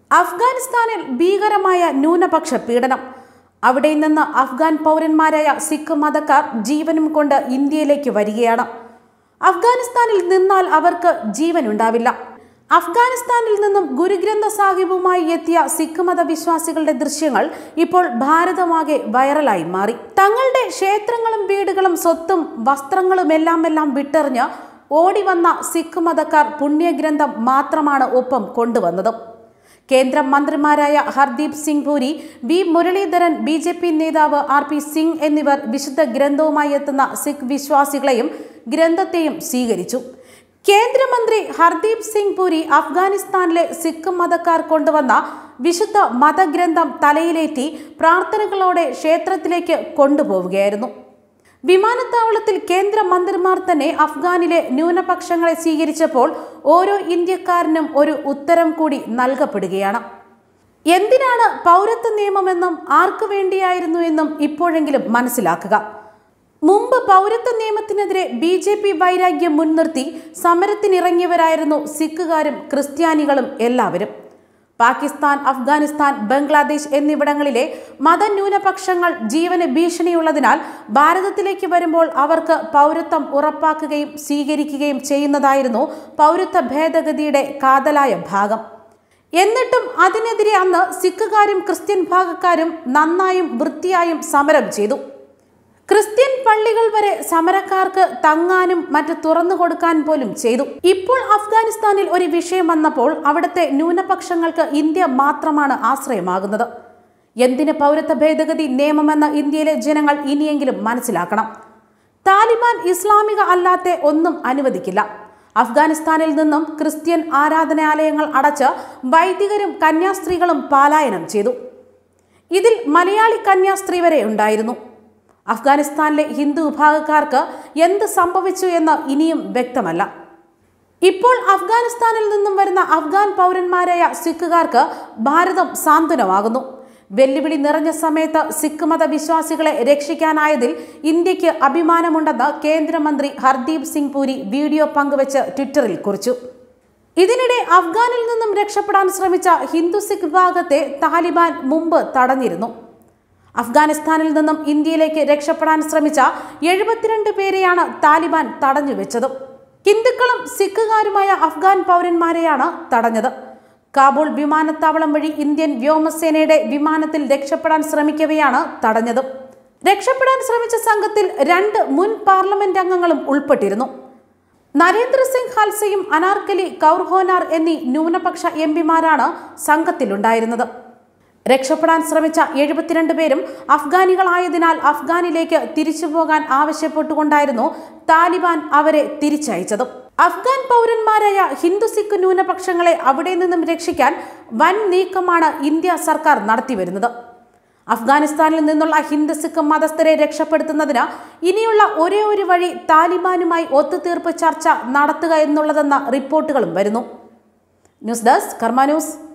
അഫ്ഗാനിസ്ഥാനിൽ ഭീകരമായ ന്യൂനപക്ഷ പീഡനം അവിടെ നിന്ന് അഫ്ഗാൻ പൗരന്മാരായ സിഖ് മതക്കാർ ജീവനും കൊണ്ട് ഇന്ത്യയിലേക്ക് വരികയാണ് അഫ്ഗാനിസ്ഥാനിൽ നിന്നാൽ അവർക്ക് ജീവൻ ഉണ്ടാവില്ല അഫ്ഗാനിസ്ഥാനിൽ നിന്നും ഗുരുഗ്രന്ഥ സാഹിബുമായി എത്തിയ സിഖ് മത വിശ്വാസികളുടെ ദൃശ്യങ്ങൾ ഇപ്പോൾ ഭാരതമാകെ വൈറലായി മാറി തങ്ങളുടെ ക്ഷേത്രങ്ങളും വീടുകളും സ്വത്തും വസ്ത്രങ്ങളും എല്ലാം എല്ലാം വിട്ടെറിഞ്ഞ് ഓടി വന്ന സിഖ് മതക്കാർ പുണ്യഗ്രന്ഥം മാത്രമാണ് ഒപ്പം കൊണ്ടുവന്നത് കേന്ദ്ര മന്ത്രിമാരായ Hardeep Singh Puri V Muraleedharan B J P നേതാവ് ആർ പി സിംഗ് എന്നിവർ വിശുദ്ധ ഗ്രന്ഥവുമായി എത്തുന്ന സിഖ് വിശ്വാസികളെയും ഗ്രന്ഥത്തെയും സ്വീകരിച്ചു കേന്ദ്രമന്ത്രി ഹർദീപ് സിംഗ് പുരി അഫ്ഗാനിസ്ഥാനിലെ സിഖ് മതക്കാർ കൊണ്ടുവന്ന വിശുദ്ധ മതഗ്രന്ഥം തലയിലേറ്റി പ്രാർത്ഥനകളോടെ ക്ഷേത്രത്തിലേക്ക് കൊണ്ടുപോവുകയായിരുന്നു വിമാനത്താവളത്തിൽ കേന്ദ്ര മന്ത്രിമാർ തന്നെ അഫ്ഗാനിലെ ന്യൂനപക്ഷങ്ങളെ സ്വീകരിച്ചപ്പോൾ ഓരോ ഇന്ത്യക്കാരനും ഒരു ഉത്തരം കൂടി നൽകപ്പെടുകയാണ് എന്തിനാണ് പൗരത്വ നിയമമെന്നും ആർക്കു വേണ്ടിയായിരുന്നു എന്നും ഇപ്പോഴെങ്കിലും മനസ്സിലാക്കുക മുമ്പ് പൗരത്വ നിയമത്തിനെതിരെ ബി ജെ പി വൈരാഗ്യം മുൻനിർത്തി സമരത്തിനിറങ്ങിയവരായിരുന്നു സിഖുകാരും ക്രിസ്ത്യാനികളും എല്ലാവരും പാകിസ്ഥാൻ അഫ്ഗാനിസ്ഥാൻ ബംഗ്ലാദേശ് എന്നിവിടങ്ങളിലെ മതന്യൂനപക്ഷങ്ങൾ ജീവന് ഭീഷണിയുള്ളതിനാൽ ഭാരതത്തിലേക്ക് വരുമ്പോൾ അവർക്ക് പൗരത്വം ഉറപ്പാക്കുകയും സ്വീകരിക്കുകയും ചെയ്യുന്നതായിരുന്നു പൗരത്വ ഭേദഗതിയുടെ കാതലായ ഭാഗം എന്നിട്ടും അതിനെതിരെ അന്ന് സിഖുകാരും ക്രിസ്ത്യൻ ഭാഗക്കാരും നന്നായും വൃത്തിയായും സമരം ചെയ്തു ക്രിസ്ത്യൻ പള്ളികൾ വരെ സമരക്കാർക്ക് തങ്ങാനും മറ്റ് തുറന്നു കൊടുക്കാൻ പോലും ചെയ്തു ഇപ്പോൾ അഫ്ഗാനിസ്ഥാനിൽ ഒരു വിഷയം വന്നപ്പോൾ അവിടുത്തെ ന്യൂനപക്ഷങ്ങൾക്ക് ഇന്ത്യ മാത്രമാണ് ആശ്രയമാകുന്നത് എന്തിന് പൗരത്വ ഭേദഗതി നിയമമെന്ന് ഇന്ത്യയിലെ ജനങ്ങൾ ഇനിയെങ്കിലും മനസ്സിലാക്കണം താലിബാൻ ഇസ്ലാമിക അല്ലാത്ത ഒന്നും അനുവദിക്കില്ല അഫ്ഗാനിസ്ഥാനിൽ നിന്നും ക്രിസ്ത്യൻ ആരാധനാലയങ്ങൾ അടച്ച് വൈദികരും കന്യാസ്ത്രീകളും പലായനം ചെയ്തു ഇതിൽ മലയാളി കന്യാസ്ത്രീ വരെ ഉണ്ടായിരുന്നു അഫ്ഗാനിസ്ഥാനിലെ ഹിന്ദു വിഭാഗക്കാർക്ക് എന്ത് സംഭവിച്ചു എന്ന് ഇനിയും വ്യക്തമല്ല ഇപ്പോൾ അഫ്ഗാനിസ്ഥാനിൽ നിന്നും വരുന്ന അഫ്ഗാൻ പൗരന്മാരായ സിഖുകാർക്ക് ഭാരതം സാന്ത്വനമാകുന്നു വെല്ലുവിളി നിറഞ്ഞ സമയത്ത് സിഖ് മത വിശ്വാസികളെ രക്ഷിക്കാനായതിൽ ഇന്ത്യക്ക് അഭിമാനമുണ്ടെന്ന് കേന്ദ്രമന്ത്രി ഹർദീപ് സിംഗ് പുരി വീഡിയോ പങ്കുവച്ച് ട്വിറ്ററിൽ കുറിച്ചു ഇതിനിടെ അഫ്ഗാനിൽ നിന്നും രക്ഷപ്പെടാൻ ശ്രമിച്ച ഹിന്ദു സിഖ് വിഭാഗത്തെ താലിബാൻ മുമ്പ് തടഞ്ഞിരുന്നു അഫ്ഗാനിസ്ഥാനിൽ നിന്നും ഇന്ത്യയിലേക്ക് രക്ഷപ്പെടാൻ ശ്രമിച്ച എഴുപത്തിരണ്ട് പേരെയാണ് താലിബാൻ തടഞ്ഞു വെച്ചത് ഹിന്ദുക്കളും സിഖുകാരുമായ അഫ്ഗാൻ പൗരന്മാരെയാണ് തടഞ്ഞത് കാബൂൾ വിമാനത്താവളം വഴി ഇന്ത്യൻ വ്യോമസേനയുടെ വിമാനത്തിൽ രക്ഷപ്പെടാൻ ശ്രമിക്കവെയാണ് തടഞ്ഞത് രക്ഷപ്പെടാൻ ശ്രമിച്ച സംഘത്തിൽ രണ്ട് മുൻ പാർലമെന്റ് അംഗങ്ങളും ഉൾപ്പെട്ടിരുന്നു നരേന്ദ്രസിംഗ് ഖാൽസയും അനാർക്കലി കൗർഹോനാർ എന്നീ ന്യൂനപക്ഷ എം പിമാരാണ് സംഘത്തിലുണ്ടായിരുന്നത് രക്ഷപ്പെടാൻ ശ്രമിച്ച എഴുപത്തിരണ്ട് പേരും അഫ്ഗാനികളായതിനാൽ അഫ്ഗാനിലേക്ക് തിരിച്ചു പോകാൻ ആവശ്യപ്പെട്ടുകൊണ്ടായിരുന്നു താലിബാൻ അവരെ തിരിച്ചയച്ചത് അഫ്ഗാൻ പൗരന്മാരായ ഹിന്ദു സിഖ് ന്യൂനപക്ഷങ്ങളെ അവിടെ നിന്നും രക്ഷിക്കാൻ വൻ നീക്കമാണ് ഇന്ത്യ സർക്കാർ നടത്തിവരുന്നത് അഫ്ഗാനിസ്ഥാനിൽ നിന്നുള്ള ഹിന്ദു സിഖ് മതസ്ഥരെ രക്ഷപ്പെടുത്തുന്നതിന് ഇനിയുള്ള ഒരേ ഒരു വഴി താലിബാനുമായി ഒത്തുതീർപ്പ് ചർച്ച നടത്തുക എന്നുള്ളതെന്ന റിപ്പോർട്ടുകളും വരുന്നു ന്യൂസ് ഡെസ്ക് കർമ്മ ന്യൂസ്